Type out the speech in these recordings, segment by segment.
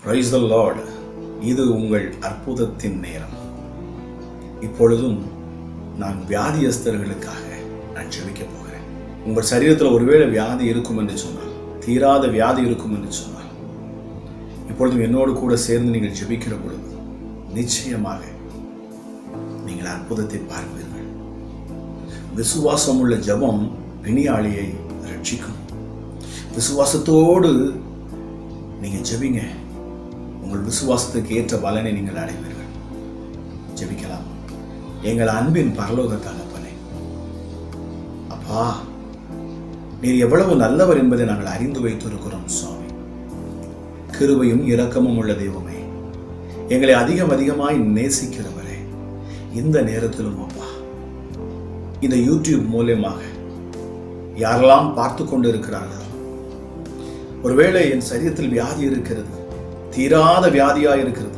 Praise the Lord இது உங்கள் அற்புதத்தின் நேரம் இப்பொழுதும் நான் வியாதியஸ்தர்களுக்காக நான் ஜெபிக்க போகிறேன் உங்கள் சரீரத்தில் ஒருவேளை வியாதி இருக்கும் என்று சொன்னால் தீராத வியாதி இருக்கும் என்று சொன்னால் இப்பொழுதும் என்னோடு கூட சேர்ந்து நீங்கள் ஜெபிக்கிற பொழுது நிச்சயமாக நீங்கள் அற்புதத்தை பார்ப்பீர்கள் விசுவாசம் உள்ள ஜெபம் பிணியாளியை ரட்சிக்கும் விசுவாசத்தோடு நீங்க ஜெபிங்க உங்கள் விசுவாசத்துக்கு ஏற்ற பலனை நீங்கள் அடைவீர்கள் ஜெபிக்கலாம் எங்கள் அன்பின் பரலோக தகப்பனே அப்பா நீர் எவ்வளவு நல்லவர் என்பதை நாங்கள் அறிந்து வைத்திருக்கிறோம் சுவாமி கிருபையும் இரக்கமும் உள்ள தெய்வமே எங்களை அதிகம் அதிகமாய் நேசிக்கிறவரே இந்த நேரத்திலும் அப்பா இந்த யூடியூப் மூலியமாக யாரெல்லாம் பார்த்து கொண்டு இருக்கிறார்களோ ஒருவேளை என் சரீரத்தில் வியாதி இருக்கிறது தீராத வியாதியா இருக்கிறது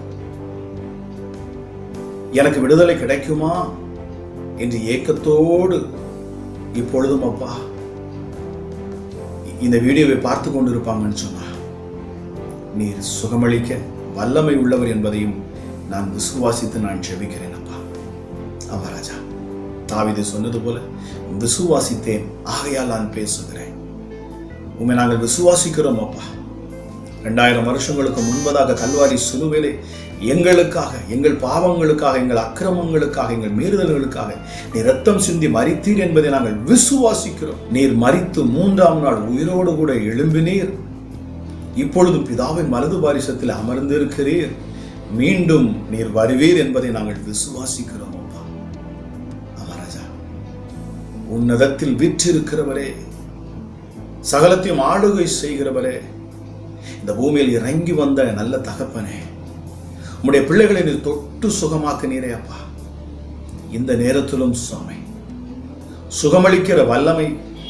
எனக்கு விடுதலை கிடைக்குமா என்று ஏக்கத்தோடு இப்பொழுதும் அப்பா இந்த வீடியோவை பார்த்து கொண்டிருப்பாங்கன்னு சொன்னா நீர் சுகமளிக்க வல்லமை உள்ளவர் என்பதையும் நான் விசுவாசித்து நான் ஜெபிக்கிறேன் அப்பா ஆமா ராஜா தாவிது சொன்னது போல விசுவாசித்தேன் ஆகையால் நான் பேசுகிறேன் உண்மை நாங்கள் விசுவாசிக்கிறோம் அப்பா ரெண்டாயிரம் வருஷங்களுக்கு முன்பதாக கல்வாரி சிலுவையிலே எங்களுக்காக எங்கள் பாவங்களுக்காக எங்கள் அக்கிரமங்களுக்காக எங்கள் மீறுதல்களுக்காக நீ ரத்தம் சிந்தி மறித்தீர் என்பதை நாங்கள் விசுவாசிக்கிறோம் நீர் மறித்து மூன்றாம் நாள் உயிரோடு கூட எழும்பினீர் இப்பொழுது பிதாவின் மலது பாரிசத்தில் அமர்ந்திருக்கிறீர் மீண்டும் நீர் வருவீர் என்பதை நாங்கள் விசுவாசிக்கிறோம் அப்பா அமராஜா உன்னதத்தில் விற்றிருக்கிறவரே சகலத்தையும் ஆளுகை செய்கிறவரே இந்த பூமியில் இறங்கி வந்த நல்ல தகப்பனே உம்முடைய பிள்ளைகளை நீர் தொட்டு சுகமாக்கினீரே அப்பா இந்த நேரத்திலும் சுவாமி சுகமளிக்கிற வல்லமை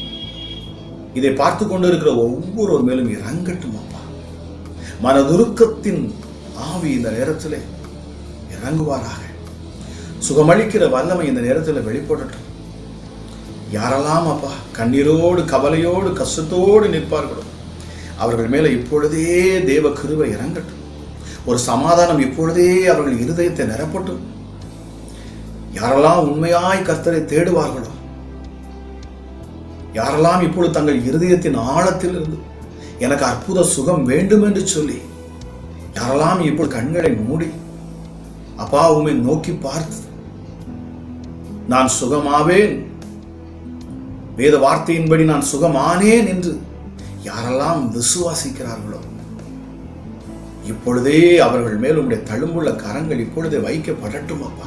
இதை பார்த்து கொண்டிருக்கிற ஒவ்வொருவர் மேலும் இறங்கட்டும் அப்பா மனதுருக்கத்தின் ஆவி இந்த நேரத்தில் இறங்குவாராக சுகமளிக்கிற வல்லமை இந்த நேரத்தில் வெளிப்படட்டும் யாரெல்லாம் அப்பா கண்ணீரோடு கவலையோடு கஷ்டத்தோடு நிற்பார்களோ அவர்கள் மேலே இப்பொழுதே தேவ கிருவை இறங்கட்டும் ஒரு சமாதானம் இப்பொழுதே அவர்கள் இருதயத்தை நிரப்பட்டும் யாரெல்லாம் உண்மையாய் கர்த்தரை தேடுவார்களோ யாரெல்லாம் இப்பொழுது தங்கள் இருதயத்தின் ஆழத்தில் இருந்து எனக்கு அற்புத சுகம் வேண்டும் என்று சொல்லி யாரெல்லாம் இப்பொழுது கண்களை மூடி அப்பா உமை நோக்கி பார்த்து நான் சுகமாவேன் வேத வார்த்தையின்படி நான் சுகமானேன் என்று யாரெல்லாம் விசுவாசிக்கிறார்களோ இப்பொழுதே அவர்கள் மேல் உடைய தழும்புள்ள கரங்கள் இப்பொழுதே வைக்கப்படட்டும் அப்பா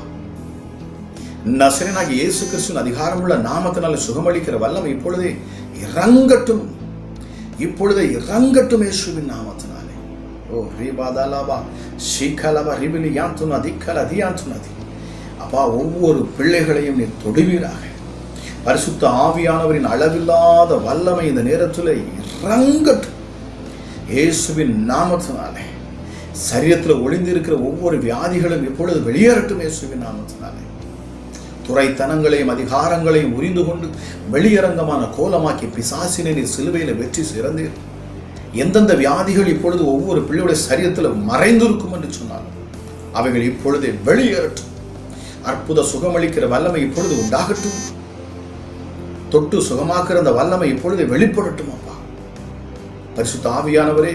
நசரனாகி இயேசு கிறிஸ்துவின் அதிகாரமுள்ள நாமத்தினால சுகமளிக்கிற வல்லம் இப்பொழுதே இறங்கட்டும் இப்பொழுதே இறங்கட்டும் இயேசுவின் நாமத்தினாலே ஓ ரீபாதாலாபா ஷீகலபா ரிபிலி யாந்துனா திக்கல அதியாந்துனதி அப்பா ஒவ்வொரு பிள்ளைகளையும் நீ தொடுவீராக பரிசுத்த ஆவியானவரின் அளவில்லாத வல்லமை இந்த நேரத்தில் இறங்கட்டும் இயேசுவின் நாமத்தினாலே சரீரத்தில் ஒளிந்திருக்கிற ஒவ்வொரு வியாதிகளும் இப்பொழுது வெளியேறட்டும் இயேசுவின் நாமத்தினாலே துறைத்தனங்களையும் அதிகாரங்களையும் உரிந்து கொண்டு வெளியரங்கமான கோலமாக்கி பிசாசினை நீர் சிலுவையில் வெற்றி சிறந்தீர் எந்தெந்த வியாதிகள் இப்பொழுது ஒவ்வொரு பிள்ளையுடைய சரீரத்தில் மறைந்திருக்கும் என்று சொன்னாலும் அவைகள் இப்பொழுதே வெளியேறட்டும் அற்புத சுகமளிக்கிற வல்லமை இப்பொழுது உண்டாகட்டும் தொட்டு சுகமாக்குற அந்த வல்லமை இப்பொழுது வெளிப்படட்டும் அப்பா பரிசுத்த ஆவியானவரே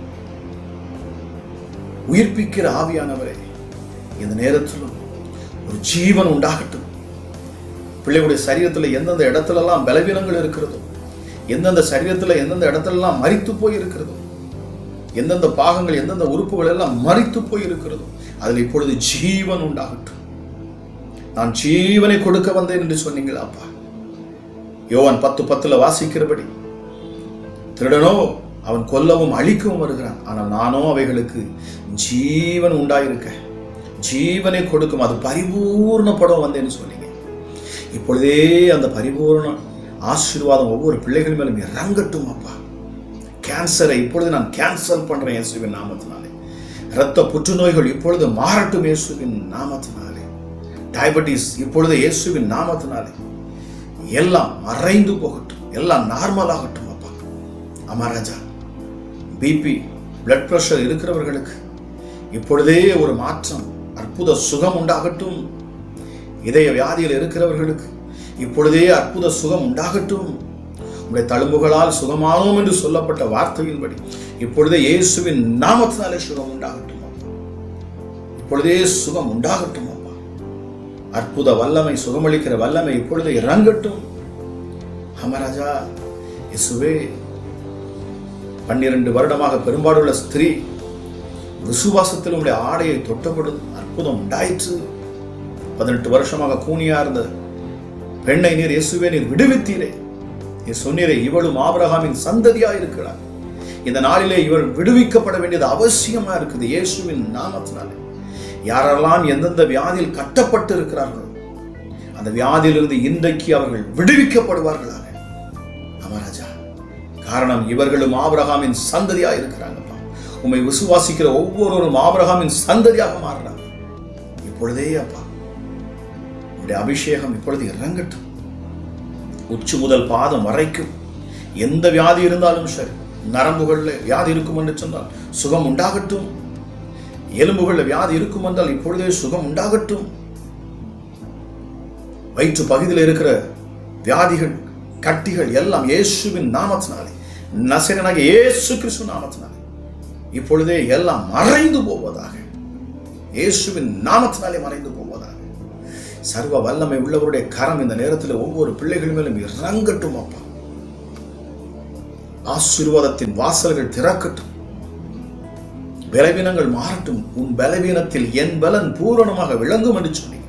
உயிர்ப்பிக்கிற ஆவியானவரே இந்த நேரத்திலும் ஒரு ஜீவன் உண்டாகட்டும் பிள்ளைகளுடைய சரீரத்தில் எந்தெந்த இடத்துலலாம் பலவீனங்கள் இருக்கிறதோ எந்தெந்த சரீரத்தில் எந்தெந்த இடத்துலலாம் மறித்து போய் இருக்கிறதோ எந்தெந்த பாகங்கள் எந்தெந்த உறுப்புகள் எல்லாம் மறித்து போய் இருக்கிறதோ அதில் இப்பொழுது ஜீவன் உண்டாகட்டும் நான் ஜீவனை கொடுக்க வந்தேன் என்று சொன்னீங்களா அப்பா யோவான் பத்து பத்துல வாசிக்கிறபடி திருடனோ அவன் கொல்லவும் அழிக்கவும் வருகிறான் ஆனால் நானோ அவைகளுக்கு ஜீவன் உண்டாயிருக்க ஜீவனை கொடுக்கும் அது பரிபூர்ணப்படம் வந்தேன்னு சொன்னீங்க இப்பொழுதே அந்த பரிபூர்ண ஆசீர்வாதம் ஒவ்வொரு பிள்ளைகள் மேலும் இறங்கட்டும் அப்பா கேன்சரை இப்பொழுது நான் கேன்சல் பண்றேன் இயேசுவின் நாமத்தினாலே இரத்த புற்றுநோய்கள் இப்பொழுது மாறட்டும் இயேசுவின் நாமத்தினாலே டயபெட்டிஸ் இப்பொழுது இயேசுவின் நாமத்தினாலே எல்லாம் மறைந்து போகட்டும் எல்லாம் நார்மல் ஆகட்டும் அப்பா அமராஜா பிபி பிளட் பிரஷர் இருக்கிறவர்களுக்கு இப்பொழுதே ஒரு மாற்றம் அற்புத சுகம் உண்டாகட்டும் இதய வியாதியில் இருக்கிறவர்களுக்கு இப்பொழுதே அற்புத சுகம் உண்டாகட்டும் உடைய தழும்புகளால் சுகமானோம் என்று சொல்லப்பட்ட வார்த்தையின்படி இப்பொழுதே இயேசுவின் நாமத்தினாலே சுகம் உண்டாகட்டும் அப்பா. இப்பொழுதே சுகம் உண்டாகட்டும் அப்பா அற்புத வல்லமை சுகமளிக்கிற வல்லமை இப்பொழுதே இறங்கட்டும் அமராஜா இயேசுவே பன்னிரண்டு வருடமாக பெரும்பாடுள்ள ஸ்திரீ விசுவாசத்தில் உடைய ஆடையை தொட்டப்படும் அற்புதம் உண்டாயிற்று பதினெட்டு வருஷமாக கூனியா இருந்த பெண்ணை நீர் இயேசுவே நீர் விடுவித்தீரே நீர் சொன்னீரே இவளும் ஆபிரகாமின் சந்ததியா இருக்கிறார் இந்த நாளிலே இவள் விடுவிக்கப்பட வேண்டியது அவசியமா இருக்குது இயேசுவின் நாமத்தினாலே யாரெல்லாம் எந்தெந்த வியாதியில் கட்டப்பட்டு இருக்கிறார்களோ அந்த வியாதியிலிருந்து இன்றைக்கு அவர்கள் விடுவிக்கப்படுவார்களாக அமராஜா காரணம் இவர்களும் ஆபிரகாமின் சந்ததியா இருக்கிறாங்கப்பா உம்மை விசுவாசிக்கிற ஒவ்வொருவரும் ஆபிரகாமின் சந்ததியாக மாறுறாங்க இப்பொழுதே அப்பா உடைய அபிஷேகம் இப்பொழுது இறங்கட்டும் உச்சி முதல் பாதம் வரைக்கும் எந்த வியாதி இருந்தாலும் சரி நரம்புகள்ல வியாதி இருக்கும் என்று சொன்னால் சுகம் உண்டாகட்டும் எலும்புகள்ல வியாதி இருக்கும் என்றால் இப்பொழுதே சுகம் உண்டாகட்டும் வயிற்று பகுதியில் இருக்கிற வியாதிகள் கட்டிகள் எல்லாம் இயேசுவின் நாமத்தினாலே நசரனாக இயேசு கிறிஸ்து நாமத்தினாலே இப்பொழுதே எல்லாம் மறைந்து போவதாக இயேசுவின் நாமத்தினாலே மறைந்து போவதாக சர்வ வல்லமை உள்ளவருடைய கரம் இந்த நேரத்தில் ஒவ்வொரு பிள்ளைகள் மேலும் இறங்கட்டும் அப்பா ஆசீர்வாதத்தின் வாசல்கள் திறக்கட்டும் பலவீனங்கள் மாறட்டும் உன் பலவீனத்தில் என் பலன் பூரணமாக விளங்கும் என்று சொன்னீங்க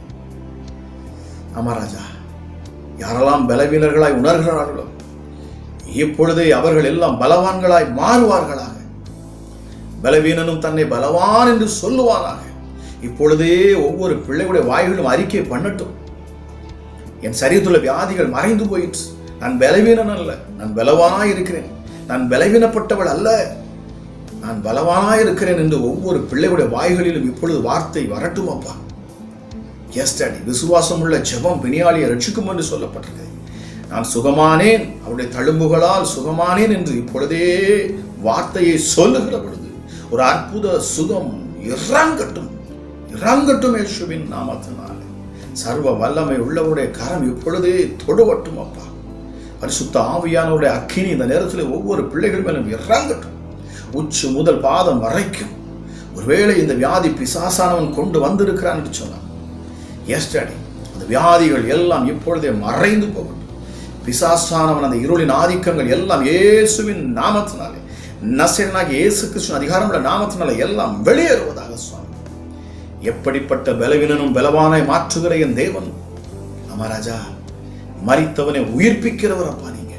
அமராஜா யாரெல்லாம் பலவீனர்களாய் உணர்கிறார்களோ இப்பொழுதே அவர்கள் எல்லாம் பலவான்களாய் மாறுவார்களாக பலவீனனும் தன்னை பலவான் என்று சொல்லுவாராக இப்பொழுதே ஒவ்வொரு பிள்ளைகளுடைய வாய்களும் அறிக்கை பண்ணட்டும் என் சரீரத்துள்ள வியாதிகள் மறைந்து போயிற்று நான் பலவீனன் அல்ல நான் பலவானாய் இருக்கிறேன் நான் பலவீனப்பட்டவள் அல்ல நான் பலவானாய் இருக்கிறேன் என்று ஒவ்வொரு பிள்ளைகளுடைய வாய்களிலும் இப்பொழுது வார்த்தை வரட்டும் அப்பா எஸ் டாடி விசுவாசம் உள்ள ஜெபம் பிணியாளியை ரட்சிக்கும் என்று சொல்லப்பட்டிருக்கு நான் சுகமானேன் அவருடைய தழும்புகளால் சுகமானேன் என்று இப்பொழுதே வார்த்தையை சொல்லுகிற பொழுது ஒரு அற்புத சுகம் இறங்கட்டும் இறங்கட்டும் இயேசுவின் நாமத்தினாலே சர்வ வல்லமை உள்ளவருடைய கரம் இப்பொழுதே தொடுவட்டும் அப்பா பரிசுத்த ஆவியானவருடைய அக்கினி இந்த நேரத்தில் ஒவ்வொரு பிள்ளைகள் மேலும் இறங்கட்டும் உச்சி முதல் பாதம் வரைக்கும் ஒருவேளை இந்த வியாதி பிசாசானவன் கொண்டு வந்திருக்கிறான் என்று சொன்னான் எஸ் டாடி அந்த வியாதிகள் எல்லாம் இப்பொழுதே மறைந்து போகட்டும் பிசாசானவன் அந்த இருளின் ஆதிக்கங்கள் எல்லாம் இயேசுவின் நாமத்தினாலே நசேனாகி இயேசு கிருஷ்ணன் அதிகாரமுள்ள நாமத்தினாலே எல்லாம் வெளியேறுவதாக சுவாமி எப்படிப்பட்ட பலவீனனும் பலவானாய் மாற்றுகிற என் தேவன் அமராஜா மரித்தவனை உயிர்ப்பிக்கிறவர் அப்பா நீங்க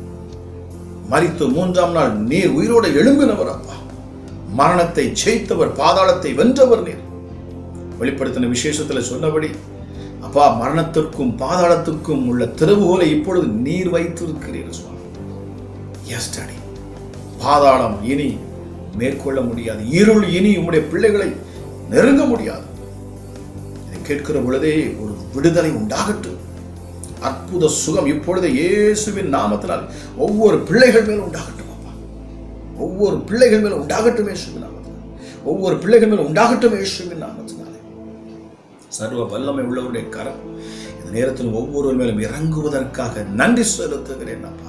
மரித்து மூன்றாம் நாள் நீர் உயிரோடு எழும்பினவர் அப்பா மரணத்தை ஜெயித்தவர் பாதாளத்தை வென்றவர் நீர் வெளிப்படுத்தின விசேஷத்துல சொன்னபடி அப்பா மரணத்திற்கும் பாதாளத்திற்கும் உள்ள திறவுகோலை இப்பொழுது நீர் வைத்திருக்கிறீர் சுவாமி எஸ் டாடி பாதாளம் இனி மேற்கொள்ள முடியாது இருள் இனி உம்முடைய பிள்ளைகளை நெருங்க முடியாது இதை கேட்கிற பொழுதே ஒரு விடுதலை உண்டாகட்டும் அற்புத சுகம் இப்பொழுது இயேசுவின் நாமத்தினால் ஒவ்வொரு பிள்ளைகள் மேலும் உண்டாகட்டும் அப்பா ஒவ்வொரு பிள்ளைகள் மேலும் உண்டாகட்டும் இயேசுவின் நாமத்தினால் ஒவ்வொரு பிள்ளைகள் மேலும் உண்டாகட்டும் இயேசுவின் நாமத்தினாலே சர்வ வல்லமை உள்ளவருடைய கரம் இந்த நேரத்தில் ஒவ்வொருவர் மேலும் இறங்குவதற்காக நன்றி செலுத்துகிறேன் அப்பா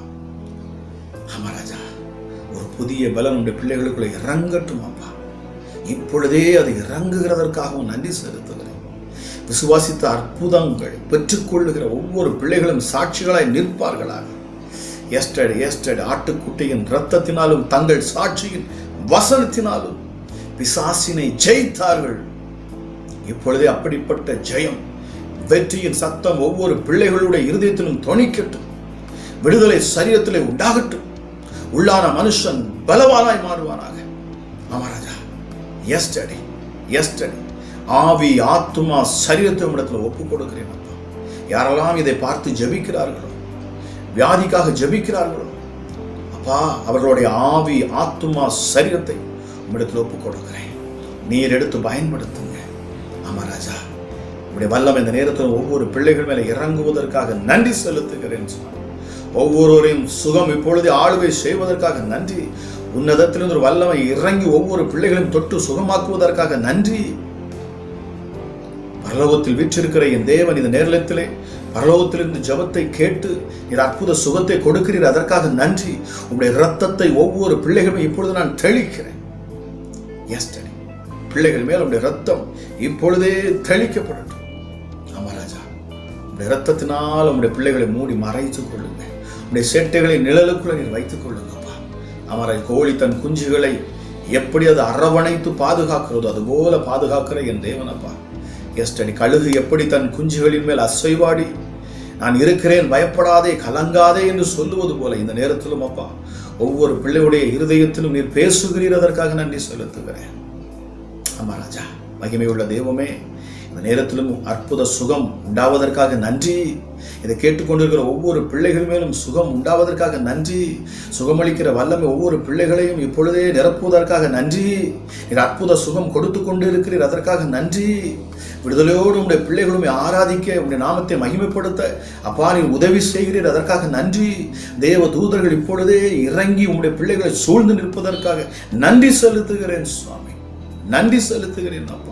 அமராஜா ஒரு புதிய பலன் உடைய பிள்ளைகளுக்குள்ள இறங்கட்டும் அப்பா இப்பொழுதே அது இறங்குகிறதற்காகவும் நன்றி செலுத்துகிறேன் விசுவாசித்த அற்புதங்கள் பெற்றுக்கொள்ளுகிற ஒவ்வொரு பிள்ளைகளும் சாட்சிகளாய் நிற்பார்களாக எஸ்டட் எஸ்டட் ஆட்டுக்குட்டியின் இரத்தத்தினாலும் தங்கள் சாட்சியின் வசனத்தினாலும் பிசாசினை ஜெயித்தார்கள் இப்பொழுதே அப்படிப்பட்ட ஜெயம் வெற்றியின் சத்தம் ஒவ்வொரு பிள்ளைகளுடைய இருதயத்திலும் தொனிக்கட்டும் விடுதலை சரீரத்திலே உண்டாகட்டும் உள்ளான மனுஷன் பலவானாய் மாறுவானாக அமராஜா எஸ்டடி எஸ்டடி ஆவி ஆத்துமா சரீரத்தை இடத்துல ஒப்புக் கொடுக்கிறேன் அப்பா யாரெல்லாம் இதை பார்த்து ஜெபிக்கிறார்களோ வியாதிக்காக ஜெபிக்கிறார்களோ அப்பா அவர்களுடைய ஆவி ஆத்துமா சரீரத்தை உம்மிடத்தில் ஒப்புக் கொடுக்கிறேன் நீர் எடுத்து பயன்படுத்துங்க ஆமாராஜா உடைய வல்லம் இந்த நேரத்தில் ஒவ்வொரு பிள்ளைகள் மேலே இறங்குவதற்காக நன்றி செலுத்துகிறேன் சொன்னார். ஒவ்வொருவரையும் சுகம் இப்பொழுதே ஆளுகை செய்வதற்காக நன்றி உன்னதத்திலிருந்து ஒரு வல்லமை இறங்கி ஒவ்வொரு பிள்ளைகளையும் தொட்டு சுகமாக்குவதற்காக நன்றி பரலோகத்தில் வீற்றிருக்கிற என் தேவன் இந்த நேரத்திலே பரலோகத்திலிருந்து ஜபத்தை கேட்டு இது அற்புத சுகத்தை கொடுக்கிறீர் அதற்காக நன்றி உங்களுடைய இரத்தத்தை ஒவ்வொரு பிள்ளைகளும் இப்பொழுது நான் தெளிக்கிறேன் எஸ் டேடி பிள்ளைகள் மேல் உங்களுடைய ரத்தம் இப்பொழுதே தெளிக்கப்படட்டும் ஆமா ராஜா உங்களுடைய ரத்தத்தினால் உங்களுடைய பிள்ளைகளை மூடி மறைத்துக் கொள்ளுங்க உங்களுடைய சேட்டைகளை நிழலுக்குள்ள நீர் வைத்துக் கொள்ளுங்கப்பா அமரை கோழி தன் குஞ்சுகளை எப்படி அது அரவணைத்து பாதுகாக்கிறதோ அதுபோல பாதுகாக்கிற என் தேவனப்பா எஸ்டடி கழுகு எப்படி தன் குஞ்சுகளின் மேல் அசைவாடி நான் இருக்கிறேன் பயப்படாதே கலங்காதே என்று சொல்லுவது போல இந்த நேரத்திலும் அப்பா ஒவ்வொரு பிள்ளையுடைய இருதயத்திலும் நீர் பேசுகிறீர் அதற்காக நன்றி செலுத்துகிறேன் ஆமா ராஜா மகிமை உள்ள தெய்வமே இந்த நேரத்திலும் அற்புத சுகம் உண்டாவதற்காக நன்றி இதை கேட்டுக்கொண்டிருக்கிற ஒவ்வொரு பிள்ளைகள் மேலும் சுகம் உண்டாவதற்காக நன்றி சுகமளிக்கிற வல்லமை ஒவ்வொரு பிள்ளைகளையும் இப்பொழுதே நிரப்புவதற்காக நன்றி இது அற்புத சுகம் கொடுத்து கொண்டு இருக்கிறீர் அதற்காக நன்றி விடுதலையோடு உடைய பிள்ளைகளும் ஆராதிக்க உடைய நாமத்தை மகிமைப்படுத்த அப்பா நீ உதவி செய்கிறீர் அதற்காக நன்றி தேவ தூதர்கள் இப்பொழுதே இறங்கி உங்களுடைய பிள்ளைகளை சூழ்ந்து நிற்பதற்காக நன்றி செலுத்துகிறேன் சுவாமி நன்றி செலுத்துகிறேன் அப்பா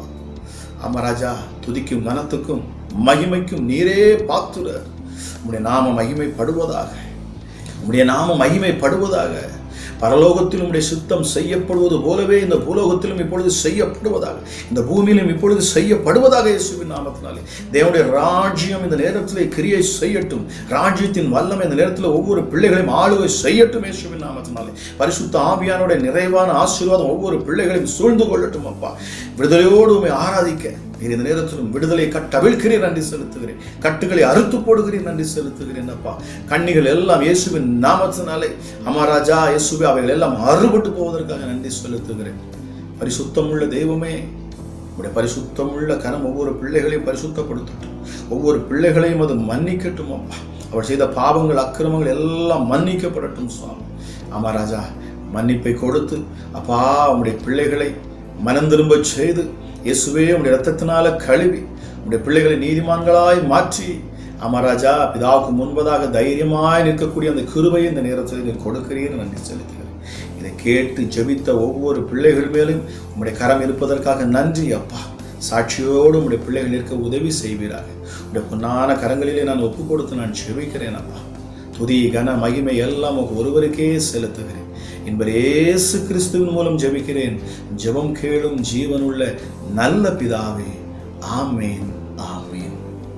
அமராஜா துதிக்கும் கனத்துக்கும் மகிமைக்கும் நீரே பாத்துறர் உம்முடைய நாம மகிமைப்படுவதாக உம்முடைய நாம மகிமைப்படுவதாக பரலோகத்திலும் உடைய சுத்தம் செய்யப்படுவது போலவே இந்த பூலோகத்திலும் இப்பொழுது செய்யப்படுவதாக இந்த பூமியிலும் இப்பொழுது செய்யப்படுவதாக இயேசுவின் நாமத்தினாலே தேவனுடைய ராஜ்யம் இந்த நேரத்திலே கிரியை செய்யட்டும் ராஜ்யத்தின் வல்லமை இந்த நேரத்தில் ஒவ்வொரு பிள்ளைகளையும் ஆளுகை செய்யட்டும் இயேசுவின் நாமத்தினாலே பரிசுத்த ஆவியானுடைய நிறைவான ஆசீர்வாதம் ஒவ்வொரு பிள்ளைகளையும் சூழ்ந்து கொள்ளட்டும் அப்பா விடுதலையோடு உண்மை ஆராதிக்க நீர் இந்த நேரத்திலும் விடுதலை கட்டவிழ்கிறேன் நன்றி செலுத்துகிறேன் கட்டுகளை அறுத்து போடுகிறேன் நன்றி செலுத்துகிறேன் அப்பா கண்ணிகள் எல்லாம் இயேசுவின் நாமத்தினாலே அமராஜா இயேசுவே அவைகள் எல்லாம் அறுபட்டு போவதற்காக நன்றி செலுத்துகிறேன் பரிசுத்தமுள்ள தெய்வமே உடைய பரிசுத்தமுள்ள கரம் ஒவ்வொரு பிள்ளைகளையும் பரிசுத்தப்படுத்தட்டும் ஒவ்வொரு பிள்ளைகளையும் அது மன்னிக்கட்டும் அப்பா அவள் செய்த பாவங்கள் அக்கிரமங்கள் எல்லாம் மன்னிக்கப்படட்டும் சுவாமி ஆமா ராஜா மன்னிப்பை கொடுத்து அப்பா உங்களுடைய பிள்ளைகளை மனம் திரும்ப செய்து இயேசுவே உடைய ரத்தத்தினால கழுவி உடைய பிள்ளைகளை நீதிமான்களாய் மாற்றி அமராஜா பிதாவுக்கு முன்பதாக தைரியமாய் நிற்கக்கூடிய அந்த கிருபையை இந்த நேரத்தில் நீர் கொடுக்கிறீர் நன்றி செலுத்துகிறேன் இதை கேட்டு ஜெபித்த ஒவ்வொரு பிள்ளைகள் மேலும் உம்முடைய கரம் இருப்பதற்காக நன்றி அப்பா சாட்சியோடு உம்முடைய பிள்ளைகள் இருக்க உதவி செய்வீராக உடைய பொன்னான கரங்களிலே நான் ஒப்பு கொடுத்து நான் ஜெபிக்கிறேன் அப்பா துதி கன மகிமை எல்லாம் உங்க ஒருவருக்கே செலுத்துகிறேன் என்பது இயேசு கிறிஸ்துவின் மூலம் ஜெபிக்கிறேன் ஜெபம் கேளும் ஜீவனுள்ள நல்ல பிதாவே ஆமேன் ஆமேன்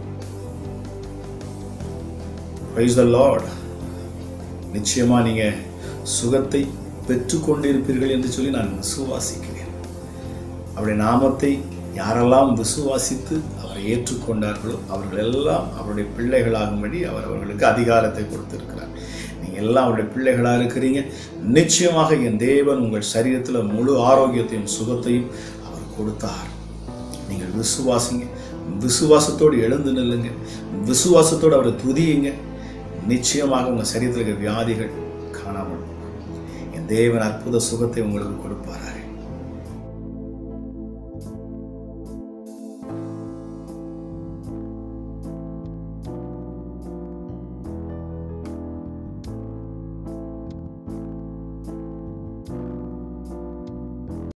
பிரைஸ் த லார்ட் நிச்சயமா நீங்க சுகத்தை பெற்றுக்கொண்டிருப்பீர்கள் என்று சொல்லி நான் விசுவாசிக்கிறேன் அவருடைய நாமத்தை யாரெல்லாம் விசுவாசித்து அவரை ஏற்றுக்கொண்டார்களோ அவர்கள் எல்லாம் அவருடைய பிள்ளைகளாகும்படி அவர் அவர்களுக்கு அதிகாரத்தை கொடுத்திருக்கிறார் நீங்கள் எல்லாம் அவருடைய பிள்ளைகளாக இருக்கிறீங்க நிச்சயமாக என் தேவன் உங்கள் சரீரத்தில் முழு ஆரோக்கியத்தையும் சுகத்தையும் அவர் கொடுத்தார் நீங்கள் விசுவாசிங்க விசுவாசத்தோடு எழுந்து நில்லுங்க விசுவாசத்தோடு அவரை துதியுங்க நிச்சயமாக உங்கள் சரீரத்தில் இருக்கிற வியாதிகள் காணாமல் போகும். என் தேவன் அற்புத சுகத்தை உங்களுக்கு கொடுப்பாராக